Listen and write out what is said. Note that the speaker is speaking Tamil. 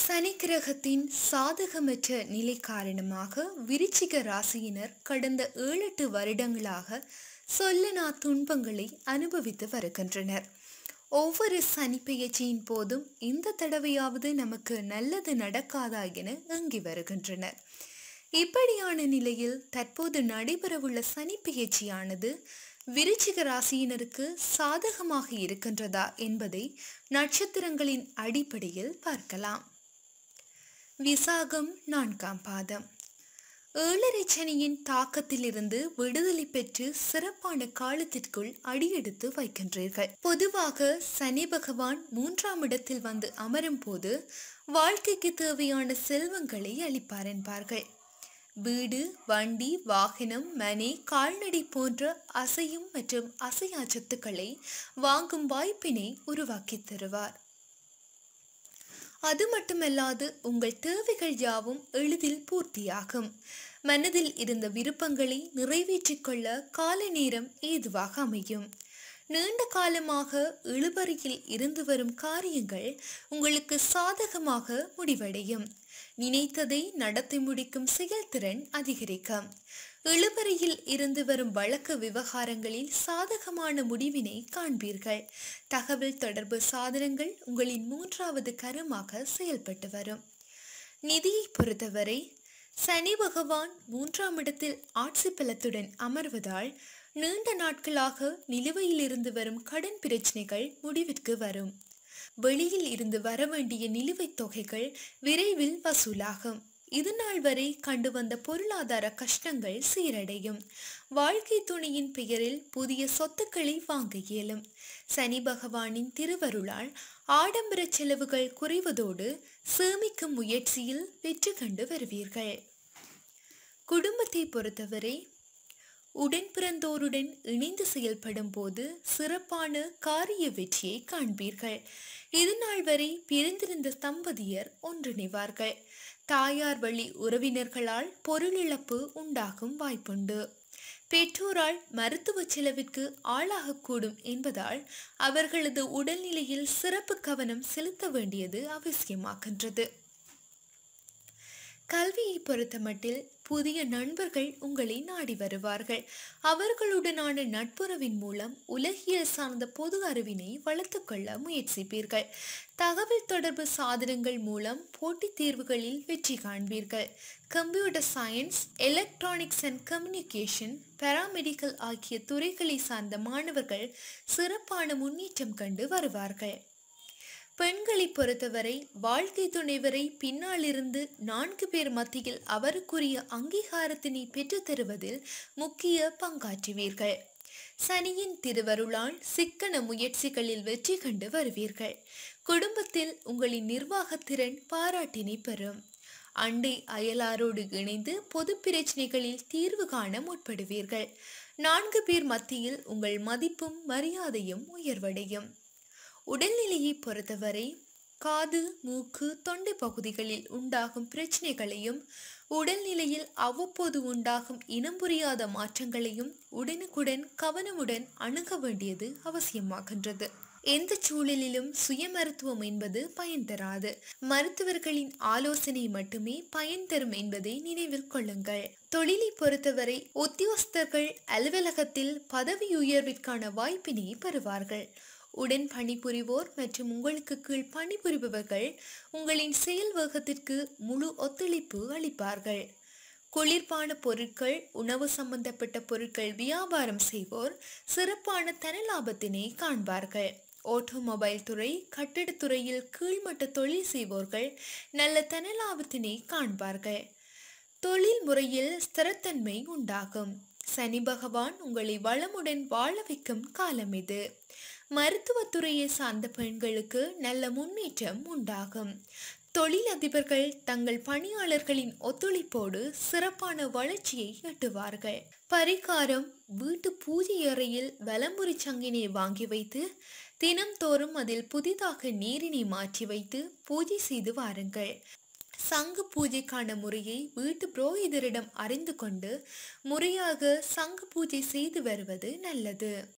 சனி கிரகத்தின் சாதகமற்ற நிலை காரணமாக விருச்சிக ராசியினர் கடந்த ஏழெட்டு வருடங்களாக சொல்லனா துன்பங்களை அனுபவித்து வருகின்றனர் ஒவ்வொரு சனி பெயர்ச்சியின் போதும் இந்த தடவையாவது நமக்கு நல்லது நடக்காதா என ஏங்கி வருகின்றனர் இப்படியான நிலையில் தற்போது நடைபெறவுள்ள சனி பெயர்ச்சியானது விருச்சிக ராசியினருக்கு சாதகமாக இருக்கின்றதா என்பதை நட்சத்திரங்களின் அடிப்படையில் பார்க்கலாம் விசாகம் நான்காம் பாதம் ஏழரை சனியின் தாக்கத்திலிருந்து விடுதலை பெற்று சிறப்பான காலத்திற்குள் அடியெடுத்து வைக்கின்றீர்கள் பொதுவாக சனி பகவான் மூன்றாம் இடத்தில் வந்து அமரும் போது வாழ்க்கைக்கு தேவையான செல்வங்களை அளிப்பார் என்பார்கள் வீடு வண்டி வாகனம் மனை கால்நடை போன்ற அசையும் மற்றும் அசையா சொத்துக்களை வாங்கும் வாய்ப்பினை உருவாக்கி தருவார் அது மட்டுமல்லாது உங்கள் தேவைகள் யாவும் எளிதில் பூர்த்தியாகும் மனதில் இருந்த விருப்பங்களை நிறைவேற்றிக் கொள்ள கால நேரம் ஏதுவாக அமையும் நீண்ட காலமாக இழுபறியில் இருந்து வரும் காரியங்கள் உங்களுக்கு சாதகமாக முடிவடையும் நினைத்ததை நடத்தி முடிக்கும் செயல்திறன் அதிகரிக்கும் இழுபறியில் இருந்து வரும் வழக்கு விவகாரங்களில் சாதகமான முடிவினை காண்பீர்கள் தகவல் தொடர்பு சாதனங்கள் உங்களின் மூன்றாவது கரமாக செயல்பட்டு வரும் நிதியை பொறுத்தவரை சனி பகவான் மூன்றாம் இடத்தில் ஆட்சி பலத்துடன் அமர்வதால் நீண்ட நாட்களாக நிலுவையில் இருந்து வரும் கடன் பிரச்சனைகள் முடிவிற்கு வரும் வெளியில் இருந்து வர வேண்டிய நிலுவைத் தொகைகள் விரைவில் வசூலாகும் இது நாள் வரை கண்டு வந்த பொருளாதார கஷ்டங்கள் சீரடையும் வாழ்க்கை துணையின் பெயரில் புதிய சொத்துக்களை வாங்க இயலும் சனி பகவானின் திருவருளால் ஆடம்பர செலவுகள் குறைவதோடு சேமிக்கும் முயற்சியில் வெற்றி கண்டு வருவீர்கள் குடும்பத்தை பொறுத்தவரை உடன் பிறந்தோருடன் இணைந்து செயல்படும் போது சிறப்பான காரிய வெற்றியை காண்பீர்கள் இது நாள் வரை பிரிந்திருந்த தம்பதியர் ஒன்றிணைவார்கள் தாயார் வழி உறவினர்களால் பொருளிழப்பு உண்டாகும் வாய்ப்புண்டு பெற்றோரால் மருத்துவ செலவிற்கு ஆளாகக்கூடும் என்பதால் அவர்களது உடல்நிலையில் சிறப்பு கவனம் செலுத்த வேண்டியது அவசியமாகின்றது கல்வியை பொறுத்தமட்டில் புதிய நண்பர்கள் உங்களை நாடி வருவார்கள் அவர்களுடனான நட்புறவின் மூலம் உலகியல் சார்ந்த பொது அறிவினை வளர்த்து கொள்ள முயற்சிப்பீர்கள் தகவல் தொடர்பு சாதனங்கள் மூலம் போட்டித் தேர்வுகளில் வெற்றி காண்பீர்கள் computer science electronics and communication paramedical ஆகிய துறைகளை சார்ந்த மாணவர்கள் சிறப்பான முன்னேற்றம் கண்டு வருவார்கள் பெண்களை பொறுத்தவரை வாழ்க்கை துணைவரை பின்னாலிருந்து நான்கு பேர் மத்தியில் அவருக்குரிய அங்கீகாரத்தினை பெற்றுத் தருவதில் முக்கிய பங்காற்றுவீர்கள் சனியின் திருவருளால் சிக்கன முயற்சிகளில் வெற்றி கண்டு வருவீர்கள் குடும்பத்தில் உங்களின் நிர்வாகத்திறன் பாராட்டினை பெறும் அண்டை அயலாரோடு இணைந்து பொது பிரச்சனைகளில் தீர்வு காண முற்படுவீர்கள் நான்கு பேர் மத்தியில் உங்கள் மதிப்பும் மரியாதையும் உயர்வடையும் உடல்நிலையை பொறுத்தவரை காது மூக்கு தொண்டை பகுதிகளில் உண்டாகும் பிரச்சனைகளையும் உடல்நிலையில் அவ்வப்போது உண்டாகும் இனம் புரியாத மாற்றங்களையும் உடனுக்குடன் கவனமுடன் அணுக வேண்டியது அவசியமாகின்றது எந்த சூழலிலும் சுய மருத்துவம் என்பது பயன் தராது மருத்துவர்களின் ஆலோசனை மட்டுமே பயன் தரும் என்பதை நினைவில் கொள்ளுங்கள் தொழிலை பொறுத்தவரை உத்தியோகஸ்தர்கள் அலுவலகத்தில் பதவி உயர்விற்கான வாய்ப்பினை பெறுவார்கள் உடன் பணிபுரிவோர் மற்றும் உங்களுக்கு கீழ் பணிபுரிபவர்கள் உங்களின் செயல் வேகத்திற்கு முழு ஒத்துழைப்பு அளிப்பார்கள் குளிர்பான பொருட்கள் உணவு சம்பந்தப்பட்ட பொருட்கள் வியாபாரம் செய்வோர் சிறப்பான தனலாபத்தினை காண்பார்கள் ஆட்டோமொபைல் துறை கட்டிடத்துறையில் கீழ்மட்ட தொழில் செய்வோர்கள் நல்ல தனலாபத்தினை காண்பார்கள் தொழில் முறையில் ஸ்திரத்தன்மை உண்டாகும் சனி பகவான் உங்களை வளமுடன் வாழ வைக்கும் காலம் இது மருத்துவத்துறையை சார்ந்த பெண்களுக்கு நல்ல முன்னேற்றம் உண்டாகும் தொழிலதிபர்கள் தங்கள் பணியாளர்களின் ஒத்துழைப்போடு சிறப்பான வளர்ச்சியை எட்டுவார்கள் பரிகாரம் வீட்டு பூஜை அறையில் வலம்புரி சங்கினை வாங்கி வைத்து தினம்தோறும் அதில் புதிதாக நீரினை மாற்றி வைத்து பூஜை செய்து வாருங்கள் சங்கு பூஜைக்கான முறையை வீட்டு புரோகிதரிடம் அறிந்து கொண்டு முறையாக சங்கு பூஜை செய்து வருவது நல்லது